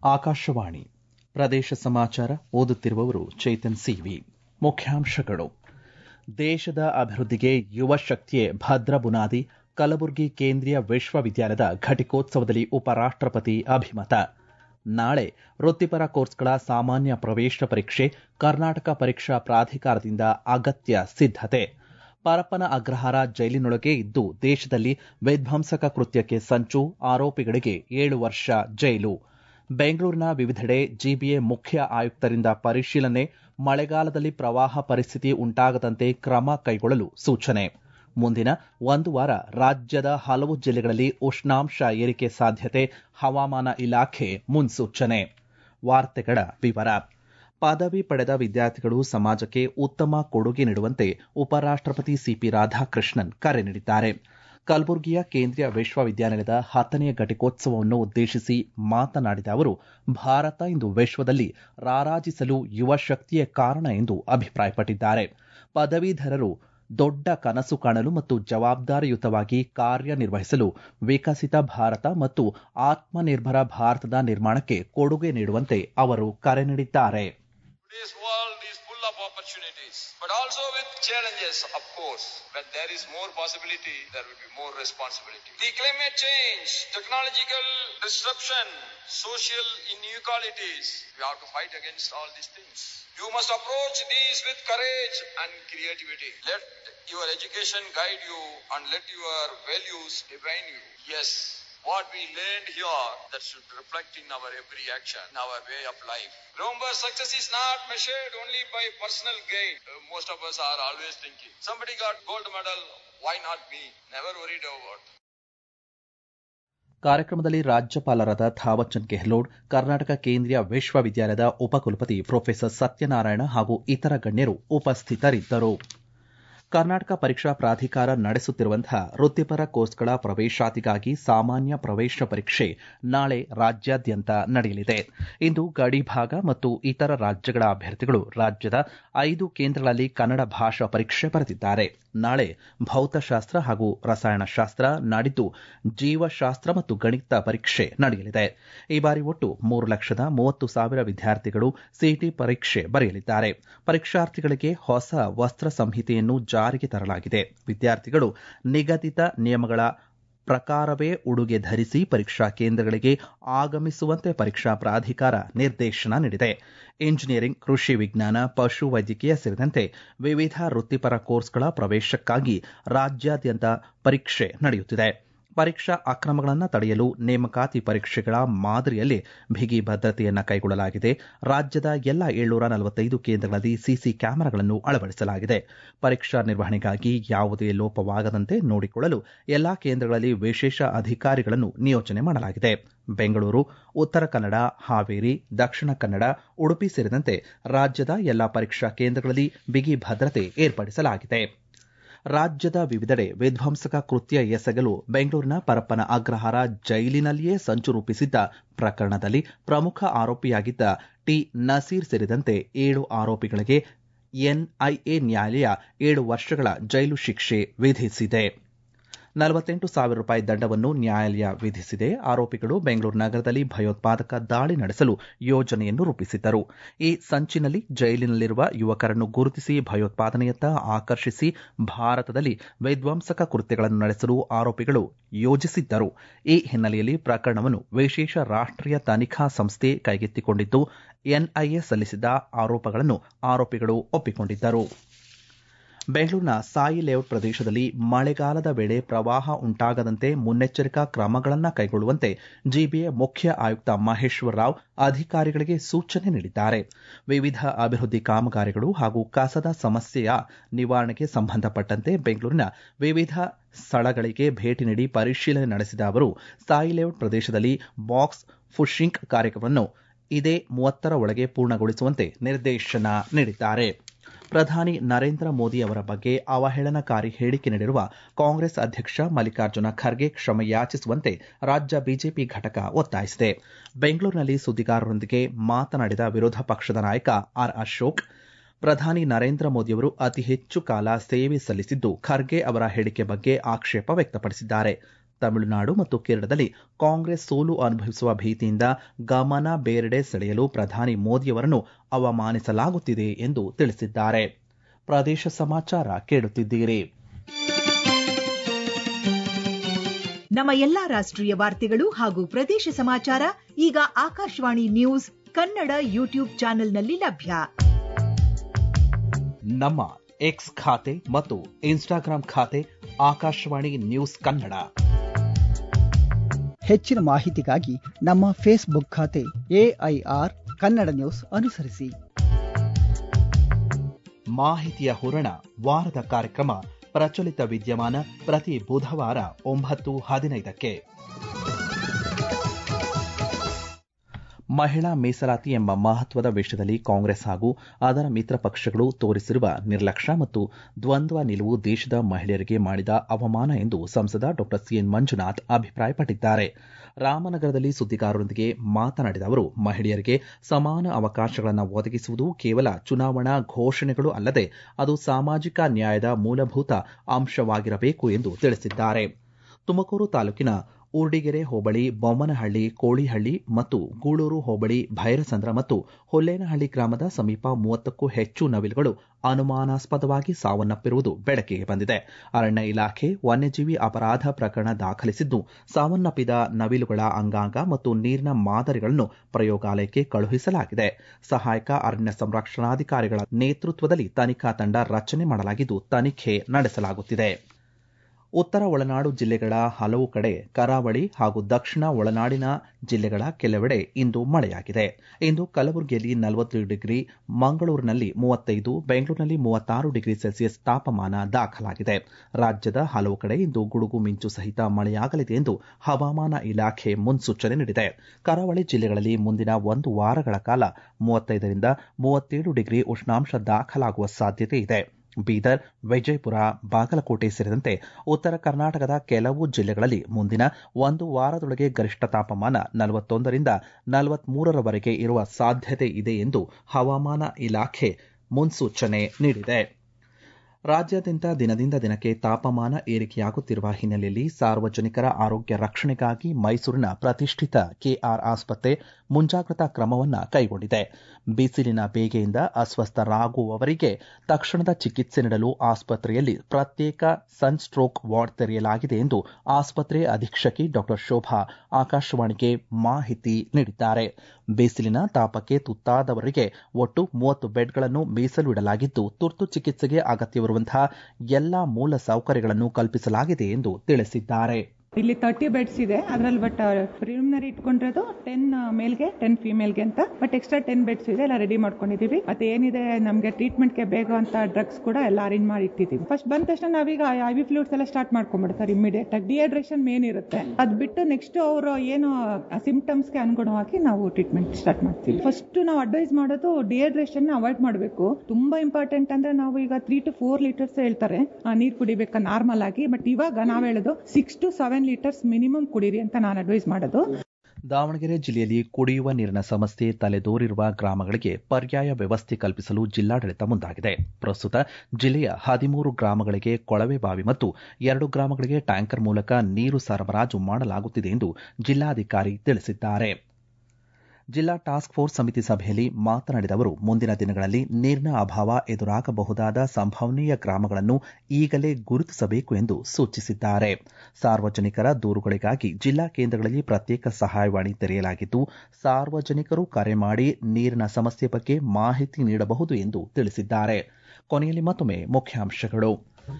ಆಕಾಶವಾಣಿ ಪ್ರದೇಶ ಸಮಾಚಾರ ಓದುತ್ತಿರುವವರು ಚೇತನ್ ಸಿವಿ ಮುಖ್ಯಾಂಶಗಳು ದೇಶದ ಅಭಿವೃದ್ಧಿಗೆ ಯುವ ಶಕ್ತಿಯೇ ಭದ್ರ ಬುನಾದಿ ಕಲಬುರಗಿ ಕೇಂದ್ರೀಯ ವಿಶ್ವವಿದ್ಯಾಲಯದ ಘಟಿಕೋತ್ಸವದಲ್ಲಿ ಉಪರಾಷ್ಟಪತಿ ಅಭಿಮತ ನಾಳೆ ವೃತ್ತಿಪರ ಕೋರ್ಸ್ಗಳ ಸಾಮಾನ್ಯ ಪ್ರವೇಶ ಪರೀಕ್ಷೆ ಕರ್ನಾಟಕ ಪರೀಕ್ಷಾ ಪ್ರಾಧಿಕಾರದಿಂದ ಅಗತ್ಯ ಸಿದ್ದತೆ ಪರಪ್ಪನ ಅಗ್ರಹಾರ ಜೈಲಿನೊಳಗೆ ಇದ್ದು ದೇಶದಲ್ಲಿ ವಿಧ್ವಂಸಕ ಕೃತ್ಯಕ್ಕೆ ಸಂಚು ಆರೋಪಿಗಳಿಗೆ ಏಳು ವರ್ಷ ಜೈಲು ಬೆಂಗಳೂರಿನ ವಿವಿಧೆಡೆ ಜಿಬಿಎ ಮುಖ್ಯ ಆಯುಕ್ತರಿಂದ ಪರಿಶೀಲನೆ ಮಳೆಗಾಲದಲ್ಲಿ ಪ್ರವಾಹ ಪರಿಸ್ಥಿತಿ ಉಂಟಾಗದಂತೆ ಕ್ರಮ ಕೈಗೊಳ್ಳಲು ಸೂಚನೆ ಮುಂದಿನ ಒಂದು ವಾರ ರಾಜ್ಯದ ಹಲವು ಜಿಲ್ಲೆಗಳಲ್ಲಿ ಉಷ್ಣಾಂಶ ಏರಿಕೆ ಸಾಧ್ಯತೆ ಹವಾಮಾನ ಇಲಾಖೆ ಮುನ್ಸೂಚನೆ ವಾರ್ತೆಗಳ ವಿವರ ಪದವಿ ಪಡೆದ ವಿದ್ಯಾರ್ಥಿಗಳು ಸಮಾಜಕ್ಕೆ ಉತ್ತಮ ಕೊಡುಗೆ ನೀಡುವಂತೆ ಉಪರಾಷ್ಟಪತಿ ಸಿಪಿ ರಾಧಾಕೃಷ್ಣನ್ ಕರೆ ನೀಡಿದ್ದಾರೆ ಕಲಬುರಗಿಯ ಕೇಂದ್ರೀಯ ವಿಶ್ವವಿದ್ಯಾಲಯದ ಹತ್ತನೆಯ ಘಟಿಕೋತ್ಸವವನ್ನು ಉದ್ದೇಶಿಸಿ ಮಾತನಾಡಿದ ಅವರು ಭಾರತ ಇಂದು ವಿಶ್ವದಲ್ಲಿ ರಾರಾಜಿಸಲು ಯುವ ಶಕ್ತಿಯೇ ಕಾರಣ ಎಂದು ಅಭಿಪ್ರಾಯಪಟ್ಟಿದ್ದಾರೆ ಪದವೀಧರರು ದೊಡ್ಡ ಕನಸು ಕಾಣಲು ಮತ್ತು ಜವಾಬ್ದಾರಿಯುತವಾಗಿ ಕಾರ್ಯನಿರ್ವಹಿಸಲು ವಿಕಸಿತ ಭಾರತ ಮತ್ತು ಆತ್ಮನಿರ್ಭರ ಭಾರತದ ನಿರ್ಮಾಣಕ್ಕೆ ಕೊಡುಗೆ ನೀಡುವಂತೆ ಅವರು ಕರೆ ನೀಡಿದ್ದಾರೆ Today's world is full of opportunities, but also with challenges, of course. When there is more possibility, there will be more responsibility. The climate change, technological disruption, social inequalities, we have to fight against all these things. You must approach these with courage and creativity. Let your education guide you and let your values define you. Yes, what we learned here that should reflect in our every action, in our way of life. Remember, success is not measured only by personal gain. Uh, most of us are always thinking, somebody got gold medal, why not me? Never worried about. ಕಾರ್ಯಕ್ರಮದಲ್ಲಿ ರಾಜ್ಯಪಾಲರಾದ ಥಾವರ್ಚಂದ್ ಗೆಹ್ಲೋಟ್ ಕರ್ನಾಟಕ ಕೇಂದ್ರೀಯ ವಿಶ್ವವಿದ್ಯಾಲಯದ ಉಪಕುಲಪತಿ professor Satyanarayana ಹಾಗೂ ಇತರ ಗಣ್ಯರು ಉಪಸ್ಥಿತರಿದ್ದರು ಕರ್ನಾಟಕ ಪರೀಕ್ಷಾ ಪ್ರಾಧಿಕಾರ ನಡೆಸುತ್ತಿರುವಂತಹ ವೃತ್ತಿಪರ ಕೋರ್ಸ್ಗಳ ಪ್ರವೇಶಾತಿಗಾಗಿ ಸಾಮಾನ್ಯ ಪ್ರವೇಶ ಪರೀಕ್ಷೆ ನಾಳೆ ರಾಜ್ಯಾದ್ಯಂತ ನಡೆಯಲಿದೆ ಇಂದು ಗಡಿಭಾಗ ಮತ್ತು ಇತರ ರಾಜ್ಯಗಳ ಅಭ್ಯರ್ಥಿಗಳು ರಾಜ್ಯದ ಐದು ಕೇಂದ್ರಗಳಲ್ಲಿ ಕನ್ನಡ ಭಾಷಾ ಪರೀಕ್ಷೆ ಬರೆದಿದ್ದಾರೆ ನಾಳೆ ಭೌತಶಾಸ್ತ್ರ ಹಾಗೂ ರಸಾಯನಶಾಸ್ತ್ರ ನಾಡಿದ್ದು ಜೀವಶಾಸ್ತ್ರ ಮತ್ತು ಗಣಿತ ಪರೀಕ್ಷೆ ನಡೆಯಲಿದೆ ಈ ಬಾರಿ ಒಟ್ಟು ಮೂರು ಲಕ್ಷದ ಮೂವತ್ತು ಸಾವಿರ ವಿದ್ಯಾರ್ಥಿಗಳು ಸಿಟಿ ಪರೀಕ್ಷೆ ಬರೆಯಲಿದ್ದಾರೆ ಪರೀಕ್ಷಾರ್ಥಿಗಳಿಗೆ ಹೊಸ ವಸ್ತ್ರ ಸಂಹಿತೆಯನ್ನು ಜಾರಿಗೆ ತರಲಾಗಿದೆ ವಿದ್ಯಾರ್ಥಿಗಳು ನಿಗದಿತ ನಿಯಮಗಳ ಪ್ರಕಾರವೇ ಉಡುಗೆ ಧರಿಸಿ ಪರೀಕ್ಷಾ ಕೇಂದ್ರಗಳಿಗೆ ಆಗಮಿಸುವಂತೆ ಪರೀಕ್ಷಾ ಪ್ರಾಧಿಕಾರ ನಿರ್ದೇಶನ ನೀಡಿದೆ ಇಂಜಿನಿಯರಿಂಗ್ ಕೃಷಿ ವಿಜ್ಞಾನ ಪಶು ವೈದ್ಯಕೀಯ ಸೇರಿದಂತೆ ವಿವಿಧ ವೃತ್ತಿಪರ ಕೋರ್ಸ್ಗಳ ಪ್ರವೇಶಕ್ಕಾಗಿ ರಾಜ್ಯಾದ್ಯಂತ ಪರೀಕ್ಷೆ ನಡೆಯುತ್ತಿದೆ ಪರೀಕ್ಷಾ ಅಕ್ರಮಗಳನ್ನು ತಡೆಯಲು ನೇಮಕಾತಿ ಪರೀಕ್ಷೆಗಳ ಮಾದರಿಯಲ್ಲಿ ಬಿಗಿ ಭದ್ರತೆಯನ್ನು ಕೈಗೊಳ್ಳಲಾಗಿದೆ ರಾಜ್ಯದ ಎಲ್ಲ ಏಳ್ನೂರ ನಲವತ್ತೈದು ಕೇಂದ್ರಗಳಲ್ಲಿ ಸಿಸಿ ಕ್ಯಾಮೆರಾಗಳನ್ನು ಅಳವಡಿಸಲಾಗಿದೆ ಪರೀಕ್ಷಾ ನಿರ್ವಹಣೆಗಾಗಿ ಯಾವುದೇ ಲೋಪವಾಗದಂತೆ ನೋಡಿಕೊಳ್ಳಲು ಎಲ್ಲಾ ಕೇಂದ್ರಗಳಲ್ಲಿ ವಿಶೇಷ ಅಧಿಕಾರಿಗಳನ್ನು ನಿಯೋಜನೆ ಮಾಡಲಾಗಿದೆ ಬೆಂಗಳೂರು ಉತ್ತರ ಕನ್ನಡ ಹಾವೇರಿ ದಕ್ಷಿಣ ಕನ್ನಡ ಉಡುಪಿ ಸೇರಿದಂತೆ ರಾಜ್ಯದ ಎಲ್ಲಾ ಪರೀಕ್ಷಾ ಕೇಂದ್ರಗಳಲ್ಲಿ ಬಿಗಿ ಭದ್ರತೆ ಏರ್ಪಡಿಸಲಾಗಿದೆ ರಾಜ್ಯದ ವಿವಿಧೆಡೆ ವಿಧ್ವಂಸಕ ಕೃತ್ಯ ಎಸಗಲು ಬೆಂಗಳೂರಿನ ಪರಪ್ಪನ ಅಗ್ರಹಾರ ಜೈಲಿನಲ್ಲಿಯೇ ಸಂಚು ರೂಪಿಸಿದ್ದ ಪ್ರಕರಣದಲ್ಲಿ ಪ್ರಮುಖ ಆರೋಪಿಯಾಗಿದ್ದ ಟಿ ನಸೀರ್ ಸೇರಿದಂತೆ ಏಳು ಆರೋಪಿಗಳಿಗೆ ಎನ್ಐಎ ನ್ಯಾಯಾಲಯ ಏಳು ವರ್ಷಗಳ ಜೈಲು ಶಿಕ್ಷೆ ವಿಧಿಸಿದೆ ನಲವತ್ತೆಂಟು ಸಾವಿರ ರೂಪಾಯಿ ದಂಡವನ್ನು ನ್ಯಾಯಾಲಯ ವಿಧಿಸಿದೆ ಆರೋಪಿಗಳು ಬೆಂಗಳೂರು ನಗರದಲ್ಲಿ ಭಯೋತ್ಪಾದಕ ದಾಳಿ ನಡೆಸಲು ಯೋಜನೆಯನ್ನು ರೂಪಿಸಿದ್ದರು ಈ ಸಂಚಿನಲ್ಲಿ ಜೈಲಿನಲ್ಲಿರುವ ಯುವಕರನ್ನು ಗುರುತಿಸಿ ಭಯೋತ್ಪಾದನೆಯತ್ತ ಆಕರ್ಷಿಸಿ ಭಾರತದಲ್ಲಿ ವಿಧ್ವಂಸಕ ಕೃತ್ಯಗಳನ್ನು ನಡೆಸಲು ಆರೋಪಿಗಳು ಯೋಜಿಸಿದ್ದರು ಈ ಹಿನ್ನೆಲೆಯಲ್ಲಿ ಪ್ರಕರಣವನ್ನು ವಿಶೇಷ ರಾಷ್ಟೀಯ ತನಿಖಾ ಸಂಸ್ಥೆ ಕೈಗೆತ್ತಿಕೊಂಡಿದ್ದು ಎನ್ಐಎ ಸಲ್ಲಿಸಿದ್ದ ಆರೋಪಗಳನ್ನು ಆರೋಪಿಗಳು ಒಪ್ಪಿಕೊಂಡಿದ್ದರು ಬೆಂಗಳೂರಿನ ಸಾಯಿ ಲೇಔಟ್ ಪ್ರದೇಶದಲ್ಲಿ ಮಳೆಗಾಲದ ವೇಳೆ ಪ್ರವಾಹ ಉಂಟಾಗದಂತೆ ಮುನ್ನೆಚ್ಚರಿಕಾ ಕ್ರಮಗಳನ್ನು ಕೈಗೊಳ್ಳುವಂತೆ ಜಿಬಿಎ ಮುಖ್ಯ ಆಯುಕ್ತ ಮಹೇಶ್ವರ ರಾವ್ ಅಧಿಕಾರಿಗಳಿಗೆ ಸೂಚನೆ ನೀಡಿದ್ದಾರೆ ವಿವಿಧ ಅಭಿವೃದ್ಧಿ ಕಾಮಗಾರಿಗಳು ಹಾಗೂ ಕಸದ ಸಮಸ್ಯೆಯ ನಿವಾರಣೆಗೆ ಸಂಬಂಧಪಟ್ಟಂತೆ ಬೆಂಗಳೂರಿನ ವಿವಿಧ ಸ್ಥಳಗಳಿಗೆ ಭೇಟಿ ನೀಡಿ ಪರಿಶೀಲನೆ ನಡೆಸಿದ ಅವರು ಸಾಯಿ ಲೇಔಟ್ ಪ್ರದೇಶದಲ್ಲಿ ಬಾಕ್ಸ್ ಫುಶಿಂಗ್ ಕಾರ್ಯಕ್ರಮವನ್ನು ಇದೇ ಮೂವತ್ತರ ಒಳಗೆ ಪೂರ್ಣಗೊಳಿಸುವಂತೆ ನಿರ್ದೇಶನ ನೀಡಿದ್ದಾರೆ ಪ್ರಧಾನಿ ನರೇಂದ್ರ ಮೋದಿ ಅವರ ಬಗ್ಗೆ ಅವಹೇಳನಕಾರಿ ಹೇಳಿಕೆ ನೀಡಿರುವ ಕಾಂಗ್ರೆಸ್ ಅಧ್ಯಕ್ಷ ಮಲ್ಲಿಕಾರ್ಜುನ ಖರ್ಗೆ ಕ್ಷಮೆ ಯಾಚಿಸುವಂತೆ ರಾಜ್ಯ ಬಿಜೆಪಿ ಘಟಕ ಒತ್ತಾಯಿಸಿದೆ ಬೆಂಗಳೂರಿನಲ್ಲಿ ಸುದ್ದಿಗಾರರೊಂದಿಗೆ ಮಾತನಾಡಿದ ವಿರೋಧ ಪಕ್ಷದ ನಾಯಕ ಆರ್ ಅಶೋಕ್ ಪ್ರಧಾನಿ ನರೇಂದ್ರ ಮೋದಿಯವರು ಅತಿ ಹೆಚ್ಚು ಕಾಲ ಸೇವೆ ಸಲ್ಲಿಸಿದ್ದು ಖರ್ಗೆ ಅವರ ಹೇಳಿಕೆ ಬಗ್ಗೆ ಆಕ್ಷೇಪ ವ್ಯಕ್ತಪಡಿಸಿದ್ದಾರೆ ತಮಿಳುನಾಡು ಮತ್ತು ಕೇರಳದಲ್ಲಿ ಕಾಂಗ್ರೆಸ್ ಸೋಲು ಅನುಭವಿಸುವ ಭೀತಿಯಿಂದ ಗಮನ ಬೇರೆಡೆ ಸೆಳೆಯಲು ಪ್ರಧಾನಿ ಮೋದಿಯವರನ್ನು ಅವಮಾನಿಸಲಾಗುತ್ತಿದೆ ಎಂದು ತಿಳಿಸಿದ್ದಾರೆ ಪ್ರದೇಶ ಸಮಾಚಾರ ಕೇಳುತ್ತಿದ್ದೀರಿ ನಮ್ಮ ಎಲ್ಲಾ ರಾಷ್ಟ್ರೀಯ ವಾರ್ತೆಗಳು ಹಾಗೂ ಪ್ರದೇಶ ಸಮಾಚಾರ ಈಗ ಆಕಾಶವಾಣಿ ನ್ಯೂಸ್ ಕನ್ನಡ ಯೂಟ್ಯೂಬ್ ಚಾನೆಲ್ನಲ್ಲಿ ಲಭ್ಯ ನಮ್ಮ ಎಕ್ಸ್ ಖಾತೆ ಮತ್ತು ಇನ್ಸ್ಟಾಗ್ರಾಂ ಖಾತೆ ಆಕಾಶವಾಣಿ ನ್ಯೂಸ್ ಕನ್ನಡ ಹೆಚ್ಚಿನ ಮಾಹಿತಿಗಾಗಿ ನಮ್ಮ ಫೇಸ್ಬುಕ್ ಖಾತೆ ಎಐಆರ್ ಕನ್ನಡ ನ್ಯೂಸ್ ಅನುಸರಿಸಿ ಮಾಹಿತಿಯ ಹೂರಣ ವಾರದ ಕಾರ್ಯಕ್ರಮ ಪ್ರಚಲಿತ ವಿದ್ಯಮಾನ ಪ್ರತಿ ಬುಧವಾರ ಒಂಬತ್ತು ಹದಿನೈದಕ್ಕೆ ಮಹಿಳಾ ಮೀಸಲಾತಿ ಎಂಬ ಮಹತ್ವದ ವಿಷಯದಲ್ಲಿ ಕಾಂಗ್ರೆಸ್ ಹಾಗೂ ಅದರ ಮಿತ್ರ ಪಕ್ಷಗಳು ತೋರಿಸಿರುವ ನಿರ್ಲಕ್ಷ್ಯ ಮತ್ತು ದ್ವಂದ್ವ ನಿಲುವು ದೇಶದ ಮಹಿಳೆಯರಿಗೆ ಮಾಡಿದ ಅವಮಾನ ಎಂದು ಸಂಸದ ಡಾ ಸಿಎನ್ ಮಂಜುನಾಥ್ ಅಭಿಪ್ರಾಯಪಟ್ಟಿದ್ದಾರೆ ರಾಮನಗರದಲ್ಲಿ ಸುದ್ದಿಗಾರರೊಂದಿಗೆ ಮಾತನಾಡಿದ ಅವರು ಮಹಿಳೆಯರಿಗೆ ಸಮಾನ ಅವಕಾಶಗಳನ್ನು ಒದಗಿಸುವುದು ಕೇವಲ ಚುನಾವಣಾ ಘೋಷಣೆಗಳು ಅಲ್ಲದೆ ಅದು ಸಾಮಾಜಿಕ ನ್ಯಾಯದ ಮೂಲಭೂತ ಅಂಶವಾಗಿರಬೇಕು ಎಂದು ತಿಳಿಸಿದ್ದಾರೆ ತುಮಕೂರು ತಾಲೂಕಿನ ಊರ್ಡಿಗೆರೆ ಹೋಬಳಿ ಬೊಮ್ಮನಹಳ್ಳಿ ಕೋಳಿಹಳ್ಳಿ ಮತ್ತು ಗೂಳೂರು ಹೋಬಳಿ ಭೈರಸಂದ್ರ ಮತ್ತು ಹೊಲ್ಲೇನಹಳ್ಳಿ ಗ್ರಾಮದ ಸಮೀಪ ಮೂವತ್ತಕ್ಕೂ ಹೆಚ್ಚು ನವಿಲುಗಳು ಅನುಮಾನಾಸ್ಪದವಾಗಿ ಸಾವನ್ನಪ್ಪಿರುವುದು ಬೆಳಕಿಗೆ ಬಂದಿದೆ ಅರಣ್ಯ ಇಲಾಖೆ ವನ್ಯಜೀವಿ ಅಪರಾಧ ಪ್ರಕರಣ ದಾಖಲಿಸಿದ್ದು ಸಾವನ್ನಪ್ಪಿದ ನವಿಲುಗಳ ಅಂಗಾಂಗ ಮತ್ತು ನೀರಿನ ಮಾದರಿಗಳನ್ನು ಪ್ರಯೋಗಾಲಯಕ್ಕೆ ಕಳುಹಿಸಲಾಗಿದೆ ಸಹಾಯಕ ಅರಣ್ಯ ಸಂರಕ್ಷಣಾಧಿಕಾರಿಗಳ ನೇತೃತ್ವದಲ್ಲಿ ತನಿಖಾ ತಂಡ ರಚನೆ ಮಾಡಲಾಗಿದ್ದು ತನಿಖೆ ನಡೆಸಲಾಗುತ್ತಿದೆ ಉತ್ತರ ಒಳನಾಡು ಜಿಲ್ಲೆಗಳ ಹಲವು ಕಡೆ ಕರಾವಳಿ ಹಾಗೂ ದಕ್ಷಿಣ ಒಳನಾಡಿನ ಜಿಲ್ಲೆಗಳ ಕೆಲವೆಡೆ ಇಂದು ಮಳೆಯಾಗಿದೆ ಇಂದು ಕಲಬುರಗಿಯಲ್ಲಿ ನಲವತ್ತು ಡಿಗ್ರಿ ಮಂಗಳೂರಿನಲ್ಲಿ ಮೂವತ್ತೈದು ಬೆಂಗಳೂರಿನಲ್ಲಿ ಮೂವತ್ತಾರು ಡಿಗ್ರಿ ಸೆಲ್ಸಿಯಸ್ ತಾಪಮಾನ ದಾಖಲಾಗಿದೆ ರಾಜ್ಯದ ಹಲವು ಕಡೆ ಇಂದು ಗುಡುಗು ಮಿಂಚು ಸಹಿತ ಮಳೆಯಾಗಲಿದೆ ಎಂದು ಹವಾಮಾನ ಇಲಾಖೆ ಮುನ್ಸೂಚನೆ ನೀಡಿದೆ ಕರಾವಳಿ ಜಿಲ್ಲೆಗಳಲ್ಲಿ ಮುಂದಿನ ಒಂದು ವಾರಗಳ ಕಾಲ ಮೂವತ್ತೈದರಿಂದ ಮೂವತ್ತೇಳು ಡಿಗ್ರಿ ಉಷ್ಣಾಂಶ ದಾಖಲಾಗುವ ಸಾಧ್ಯತೆ ಇದೆ ಬೀದರ್ ವಿಜಯಪುರ ಬಾಗಲಕೋಟೆ ಸೇರಿದಂತೆ ಉತ್ತರ ಕರ್ನಾಟಕದ ಕೆಲವು ಜಿಲ್ಲೆಗಳಲ್ಲಿ ಮುಂದಿನ ಒಂದು ವಾರದೊಳಗೆ ಗರಿಷ್ಠ ತಾಪಮಾನ ನಲವತ್ತೊಂದರಿಂದ ನಲವತ್ಮೂರರವರೆಗೆ ಇರುವ ಸಾಧ್ಯತೆ ಇದೆ ಎಂದು ಹವಾಮಾನ ಇಲಾಖೆ ಮುನ್ಸೂಚನೆ ನೀಡಿದೆ ರಾಜ್ಯಾದ್ಯಂತ ದಿನದಿಂದ ದಿನಕ್ಕೆ ತಾಪಮಾನ ಏರಿಕೆಯಾಗುತ್ತಿರುವ ಹಿನ್ನೆಲೆಯಲ್ಲಿ ಸಾರ್ವಜನಿಕರ ಆರೋಗ್ಯ ರಕ್ಷಣೆಗಾಗಿ ಮೈಸೂರಿನ ಪ್ರತಿಷ್ಠಿತ ಕೆಆರ್ ಆಸ್ಪತ್ರೆ ಮುಂಜಾಗ್ರತಾ ಕ್ರಮವನ್ನು ಕೈಗೊಂಡಿದೆ ಬಿಸಿಲಿನ ಬೇಗೆಯಿಂದ ಅಸ್ವಸ್ಥರಾಗುವವರಿಗೆ ತಕ್ಷಣದ ಚಿಕಿತ್ಸೆ ನೀಡಲು ಆಸ್ಪತ್ರೆಯಲ್ಲಿ ಪ್ರತ್ಯೇಕ ಸನ್ ಸ್ಟ್ರೋಕ್ ವಾರ್ಡ್ ತೆರೆಯಲಾಗಿದೆ ಎಂದು ಆಸ್ಪತ್ರೆ ಅಧೀಕ್ಷಕಿ ಡಾ ಶೋಭಾ ಆಕಾಶವಾಣಿಗೆ ಮಾಹಿತಿ ನೀಡಿದ್ದಾರೆ ಬಿಸಿಲಿನ ತಾಪಕ್ಕೆ ತುತ್ತಾದವರಿಗೆ ಒಟ್ಟು ಮೂವತ್ತು ಬೆಡ್ಗಳನ್ನು ಮೀಸಲು ಇಡಲಾಗಿದ್ದು ತುರ್ತು ಚಿಕಿತ್ಸೆಗೆ ಅಗತ್ಯವಿರುವಂತಹ ಎಲ್ಲಾ ಮೂಲ ಸೌಕರ್ಯಗಳನ್ನು ಕಲ್ಪಿಸಲಾಗಿದೆ ಎಂದು ತಿಳಿಸಿದ್ದಾರೆ ಇಲ್ಲಿ ತರ್ಟಿ ಬೆಡ್ಸ್ ಇದೆ ಅದ್ರಲ್ಲಿ ಬಟ್ ಪ್ರಿಲಿಮಿನರಿ ಇಟ್ಕೊಂಡಿರೋದು ಟೆನ್ ಮೇಲ್ಗೆ ಟೆನ್ ಫಿಮೇಲ್ಗೆ ಅಂತ ಬಟ್ ಎಕ್ಸ್ಟ್ರಾ ಟೆನ್ ಬೆಡ್ಸ್ ಇದೆ ಎಲ್ಲ ರೆಡಿ ಮಾಡ್ಕೊಂಡಿದೀವಿ ಮತ್ತೆ ಏನಿದೆ ನಮಗೆ ಟ್ರೀಟ್ಮೆಂಟ್ಗೆ ಬೇಕಾಗುವಂತ ಡ್ರಗ್ಸ್ ಕೂಡ ಎಲ್ಲ ಅರೇಂಜ್ ಮಾಡಿ ಇಟ್ಟಿದ್ದೀವಿ ಫಸ್ಟ್ ಬಂದ ತಕ್ಷಣ ನಾವೀಗ ಐ ವಿ ಫ್ಲೂಡ್ಸ್ ಎಲ್ಲ ಸ್ಟಾರ್ಟ್ ಮಾಡ್ಕೊಂಡ್ಬಿಡ್ತಾರೆ ಇಮಿಡಿಯೇಟ್ ಆಗಿ ಡಿಹೈಡ್ರೇಷನ್ ಮೇನ್ ಇರುತ್ತೆ ಅದ್ ಬಿಟ್ಟು ನೆಕ್ಸ್ಟ್ ಅವರು ಏನು ಸಿಂಪ್ಟಮ್ಸ್ಗೆ ಅನುಗುಣವಾಗಿ ನಾವು ಟ್ರೀಟ್ಮೆಂಟ್ ಸ್ಟಾರ್ಟ್ ಮಾಡ್ತೀವಿ ಫಸ್ಟ್ ನಾವು ಅಡ್ವೈಸ್ ಮಾಡೋದು ಡಿಹೈಡ್ರೇಷನ್ ಅವಾಯ್ಡ್ ಮಾಡಬೇಕು ತುಂಬಾ ಇಂಪಾರ್ಟೆಂಟ್ ಅಂದ್ರೆ ನಾವು ಈಗ ತ್ರೀ ಟು ಫೋರ್ ಲೀಟರ್ಸ್ ಹೇಳ್ತಾರೆ ನೀರು ಕುಡಿಬೇಕಾ ನಾರ್ಮಲ್ ಆಗಿ ಬಟ್ ಇವಾಗ ನಾವ್ ಹೇಳೋದು six to seven litres minimum ಕುಡೀರಿ ಅಂತ ನಾನು ಅಡ್ವೈಸ್ ಮಾಡೋದು ದಾವಣಗೆರೆ ಜಿಲ್ಲೆಯಲ್ಲಿ ಕುಡಿಯುವ ನೀರಿನ ಸಮಸ್ಯೆ ತಲೆದೋರಿರುವ ಗ್ರಾಮಗಳಿಗೆ ಪರ್ಯಾಯ ವ್ಯವಸ್ಥೆ ಕಲ್ಪಿಸಲು ಜಿಲ್ಲಾಡಳಿತ ಮುಂದಾಗಿದೆ ಪ್ರಸ್ತುತ ಜಿಲ್ಲೆಯ ಹದಿಮೂರು ಗ್ರಾಮಗಳಿಗೆ ಕೊಳವೆ ಬಾವಿ ಮತ್ತು ಎರಡು ಗ್ರಾಮಗಳಿಗೆ ಟ್ಯಾಂಕರ್ ಮೂಲಕ ನೀರು ಸರಬರಾಜು ಮಾಡಲಾಗುತ್ತಿದೆ ಎಂದು ಜಿಲ್ಲಾಧಿಕಾರಿ ತಿಳಿಸಿದ್ದಾರೆ ಜಿಲ್ಲಾ ಟಾಸ್ಕ್ ಫೋರ್ಸ್ ಸಮಿತಿ ಸಭೆಯಲ್ಲಿ ಮಾತನಾಡಿದ ಅವರು ಮುಂದಿನ ದಿನಗಳಲ್ಲಿ ನೀರಿನ ಅಭಾವ ಎದುರಾಗಬಹುದಾದ ಸಂಭವನೀಯ ಗ್ರಾಮಗಳನ್ನು ಈಗಲೇ ಗುರುತಿಸಬೇಕು ಎಂದು ಸೂಚಿಸಿದ್ದಾರೆ ಸಾರ್ವಜನಿಕರ ದೂರುಗಳಿಗಾಗಿ ಜಿಲ್ಲಾ ಕೇಂದ್ರಗಳಲ್ಲಿ ಪ್ರತ್ಯೇಕ ಸಹಾಯವಾಣಿ ತೆರೆಯಲಾಗಿದ್ದು ಸಾರ್ವಜನಿಕರು ಕರೆ ಮಾಡಿ ನೀರಿನ ಸಮಸ್ಯೆ ಬಗ್ಗೆ ಮಾಹಿತಿ ನೀಡಬಹುದು ಎಂದು ತಿಳಿಸಿದ್ದಾರೆ ಕೊನೆಯಲ್ಲಿ ಮತ್ತೊಮ್ಮೆ ಮುಖ್ಯಾಂಶಗಳು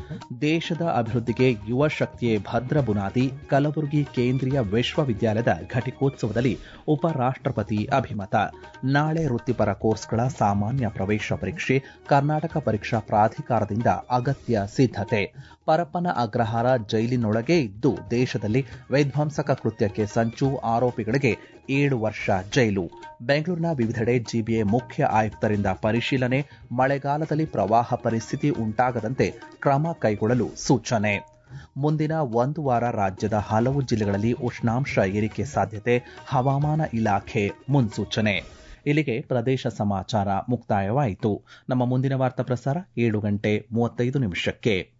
ದೇಶದ ಅಭಿವೃದ್ಧಿಗೆ ಯುವ ಶಕ್ತಿಯೇ ಭದ್ರ ಬುನಾದಿ ಕಲಬುರಗಿ ಕೇಂದ್ರೀಯ ವಿಶ್ವವಿದ್ಯಾಲಯದ ಘಟಿಕೋತ್ಸವದಲ್ಲಿ ಉಪರಾಷ್ಟಪತಿ ಅಭಿಮತ ನಾಳೆ ವೃತ್ತಿಪರ ಕೋರ್ಸ್ಗಳ ಸಾಮಾನ್ಯ ಪ್ರವೇಶ ಪರೀಕ್ಷೆ ಕರ್ನಾಟಕ ಪರೀಕ್ಷಾ ಪ್ರಾಧಿಕಾರದಿಂದ ಅಗತ್ಯ ಸಿದ್ಧತೆ ಪರಪ್ಪನ ಅಗ್ರಹಾರ ಜೈಲಿನೊಳಗೆ ಇದ್ದು ದೇಶದಲ್ಲಿ ವಿಧ್ವಂಸಕ ಕೃತ್ಯಕ್ಕೆ ಸಂಚು ಆರೋಪಿಗಳಿಗೆ ಏಳು ವರ್ಷ ಜೈಲು ಬೆಂಗಳೂರಿನ ವಿವಿಧೆಡೆ ಜಿಬಿಎ ಮುಖ್ಯ ಆಯುಕ್ತರಿಂದ ಪರಿಶೀಲನೆ ಮಳೆಗಾಲದಲ್ಲಿ ಪ್ರವಾಹ ಪರಿಸ್ಥಿತಿ ಉಂಟಾಗದಂತೆ ಕ್ರಮ ಕೈಗೊಳ್ಳಲು ಸೂಚನೆ ಮುಂದಿನ ಒಂದು ವಾರ ರಾಜ್ಯದ ಹಲವು ಜಿಲ್ಲೆಗಳಲ್ಲಿ ಉಷ್ಣಾಂಶ ಏರಿಕೆ ಸಾಧ್ಯತೆ ಹವಾಮಾನ ಇಲಾಖೆ ಮುನ್ಸೂಚನೆ ಇಲ್ಲಿಗೆ ಪ್ರದೇಶ ಸಮಾಚಾರ ಮುಕ್ತಾಯವಾಯಿತು ನಮ್ಮ ಮುಂದಿನ ವಾರ್ತಾ ಪ್ರಸಾರ ಏಳು ಗಂಟೆ ಮೂವತ್ತೈದು ನಿಮಿಷಕ್ಕೆ